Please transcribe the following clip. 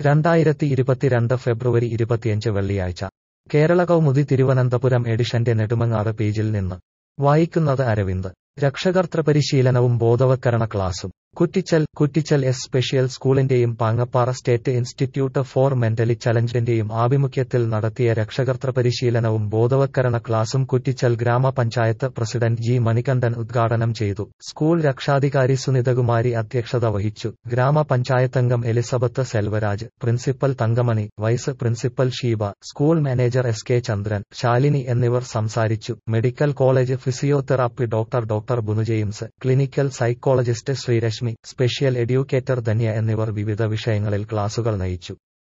രണ്ടായിരത്തി ഇരുപത്തിരണ്ട് ഫെബ്രുവരി ഇരുപത്തിയഞ്ച് വെള്ളിയാഴ്ച കേരള കൗമുദി തിരുവനന്തപുരം എഡിഷന്റെ നെടുമങ്ങാട് പേജിൽ നിന്ന് വായിക്കുന്നത് അരവിന്ദ് രക്ഷകർത്തൃ പരിശീലനവും ബോധവത്കരണ ക്ലാസും കുറ്റിച്ചൽ കുറ്റിച്ചൽ എസ് സ്പെഷ്യൽ സ്കൂളിന്റെയും Pangappara state institute for mentally ചലഞ്ച്ഡിന്റെയും ആഭിമുഖ്യത്തിൽ നടത്തിയ രക്ഷകർത്തൃ പരിശീലനവും ബോധവത്കരണ ക്ലാസും കുറ്റിച്ചൽ ഗ്രാമപഞ്ചായത്ത് പ്രസിഡന്റ് ജി മണികണ്ഠൻ ഉദ്ഘാടനം ചെയ്തു സ്കൂൾ രക്ഷാധികാരി സുനിതകുമാരി അധ്യക്ഷത വഹിച്ചു ഗ്രാമപഞ്ചായത്തംഗം Elizabeth Selvaraj principal Thankamani vice principal Sheeba school manager S K Chandran Shalini എന്നിവർ സംസാരിച്ചു medical college physiotherapy doctor doctor Bunu James clinical psychologist Sreereshmi special educator Dhanya എന്നിവർ വിവിധ വിഷയങ്ങളിൽ ക്ലാസുകൾ നയിച്ചു